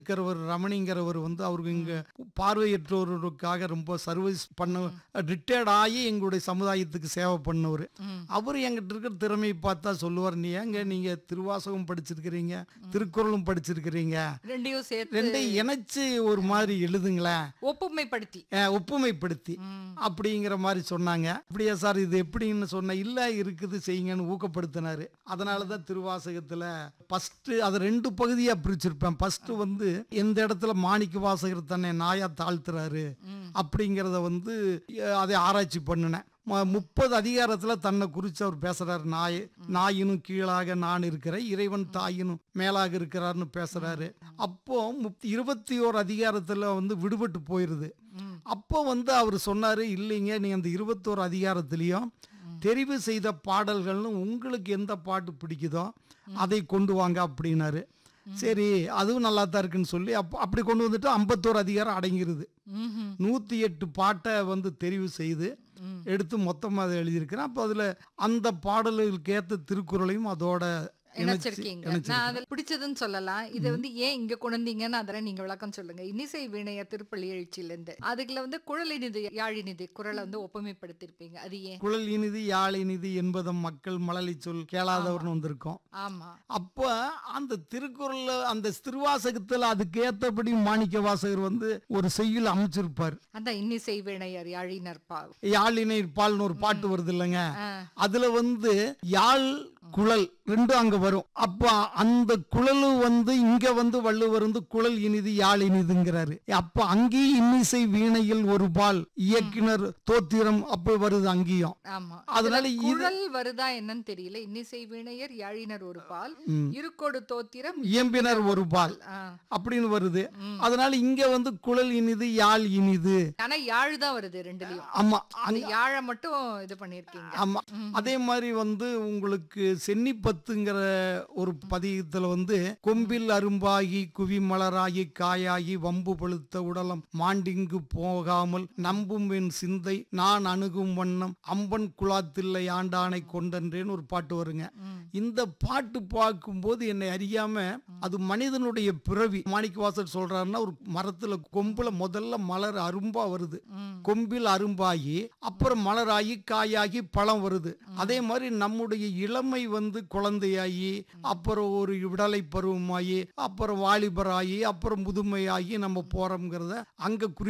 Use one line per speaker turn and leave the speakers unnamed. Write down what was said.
இருக்கிறவர் ரமணிங்கிறவர் வந்து அவருக்கு இங்க பார்வையற்றோருக்காக ரொம்ப சர்வீஸ் பண்ண ரிட்டையர்ட் ஆகி எங்களுடைய சமுதாயத்துக்கு சேவை பண்ணவர் அவர் எங்கிட்ட இருக்கிற திறமையை பார்த்தா சொல்லுவார் நீ ஏங்க நீங்க திருவாசகம் படிச்சிருக்கிறீங்க திருக்குறளும் படிச்சிருக்கிறீங்க
ரெண்டையும் சேர்த்து
ரெண்டையும் இணைச்சு ஒரு மாதிரி எழுதுங்களேன்
ஒப்புமைப்படுத்தி
அஹ், ஒப்புமைப்படுத்தி அப்படிங்கிற மாதிரி சொன்னாங்க அப்படியா சார் இது எப்படின்னு சொன்ன இல்ல இருக்குது செய்யுங்கன்னு ஊக்கப்படுத்தினாரு அதனால தான் திருவாசகத்துல ஃபர்ஸ்ட் அதை ரெண்டு பகுதியா பிரிச்சிருப்பேன் ஃபர்ஸ்ட் வந்து எந்த இடத்துல மாணிக்க வாசகர் தன்னை நாயா தாழ்த்துறாரு அப்படிங்கிறத வந்து அஹ், அதை ஆராய்ச்சி பண்ணினேன் ம- முப்பது அதிகாரத்துல தன்னை குறித்து அவர் பேசுறாரு நாய் நாயினும் கீழாக நான் இருக்கிறேன் இறைவன் தாயினும் மேலாக இருக்கிறார்னு பேசுறாரு அப்போ முப்- இருபத்தி ஓரு அதிகாரத்துல வந்து விடுபட்டு போயிருது அப்போ வந்து அவர் சொன்னாரு இல்லைங்க நீ அந்த இருபத்தோரு அதிகாரத்திலையும் தெரிவு செய்த பாடல்கள்னு உங்களுக்கு எந்த பாட்டு பிடிக்குதோ அதை கொண்டு வாங்க அப்படின்னாரு சரி அதுவும் நல்லா தான் இருக்குன்னு சொல்லி அப்போ அப்படி கொண்டு வந்துட்டு ஐம்பத்தோரு அதிகாரம் அடங்கிருது
ம்ஹும்.
நூற்றி எட்டு பாட்டை வந்து தெரிவு செய்து எடுத்து மொத்தமாக அதை எழுதியிருக்கிறேன் அப்போ அதில் அந்த பாடல்களுக்கு ஏற்ற திருக்குறளையும் அதோட இணைச்சு
இணைச்சிருக்கீங்க நான் அதில் பிடிச்சதுன்னு சொல்லலாம் இதை வந்து ஏன் இங்க கொண்டு வந்தீங்கன்னு அதெல்லாம் நீங்க விளக்கம் சொல்லுங்க இன்னிசை வினைய திருப்பள்ளி எழுச்சியிலேருந்து அதுக்குள்ள வந்து குழலினிது யாழினிது குரலை வந்து ஒப்புமைப்படுத்திருப்பீங்க அது ஏன்
குழல் இனிது யாழ் இனிது என்பதும் மக்கள் மழலை சொல் கேளாதவர்னு வந்திருக்கோம்
ஆமா
அப்போ அந்த திருக்குறள்ல அந்த திருவாசகத்தில் அதுக்கு ஏற்றபடி மாணிக்க வாசகர் வந்து ஒரு செய்யுள் அமைச்சிருப்பார்
அந்த இன்னிசை வினையர் யாழினர் பா
யாழினை பால்னு ஒரு பாட்டு வருது இல்லைங்க
ஆ.
அதுல வந்து யாழ் குழல் ரெண்டும் அங்க வரும் அப்ப அந்த குழலு வந்து இங்க வந்து வள்ளுவர் வந்து குழல் இனிது யாழ் இனிதுங்கிறாரு அப்ப அங்கேயும் இன்னிசை வீணையில் ஒரு பால் இயக்குனர் தோத்திரம் அப்ப வருது அங்கேயும்
ஆமா
அதனால
இதுல
இது-
குழல் வருதா என்னன்னு தெரியல இன்னிசை வினையர் யாழினர் ஒரு பால் இருக்கோடு தோத்திரம்
இயம்பினர் ஒரு பால்
ஆ.
அப்படின்னு வருது அதனால இங்க வந்து குழல் இனிது யாழ் இனிது
ஆனா யாழ் தான் வருது ரெண்டுலயும்
ஆமா
அந்த யாழை மட்டும் இது பண்ணிருக்கீங்க
ஆமா அதே மாதிரி வந்து உங்களுக்கு சென்னிப்பத்துங்கிற ஒரு பதிகத்துல வந்து கொம்பில் அரும்பாகி குவி மலராகி காயாகி வம்பு பழுத்த உடலம் மாண்டிங்கு போகாமல் நம்பும் என் சிந்தை நான் அணுகும் வண்ணம் அம்பன் குலாத்தில்லை ஆண்டானை கொண்டன்றேன்னு ஒரு பாட்டு வருங்க இந்த பாட்டு பார்க்கும்போது என்னை அறியாம அது மனிதனுடைய பிறவி மாணிக்கவாசர் சொல்றாருன்னா ஒரு மரத்துல கொம்புல முதல்ல மலர் அரும்பா வருது கொம்பில் அரும்பாகி அப்புறம் மலராகி காயாகி பழம் வருது அதே மாதிரி நம்முடைய இளமை வந்து குழந்தையாகி அப்புறம் ஒரு விடலை பருவமாகி அப்புறம் வாலிபராகி அப்புறம் முதுமையாகி நம்ம போறோம்ங்கிறத அங்க குறி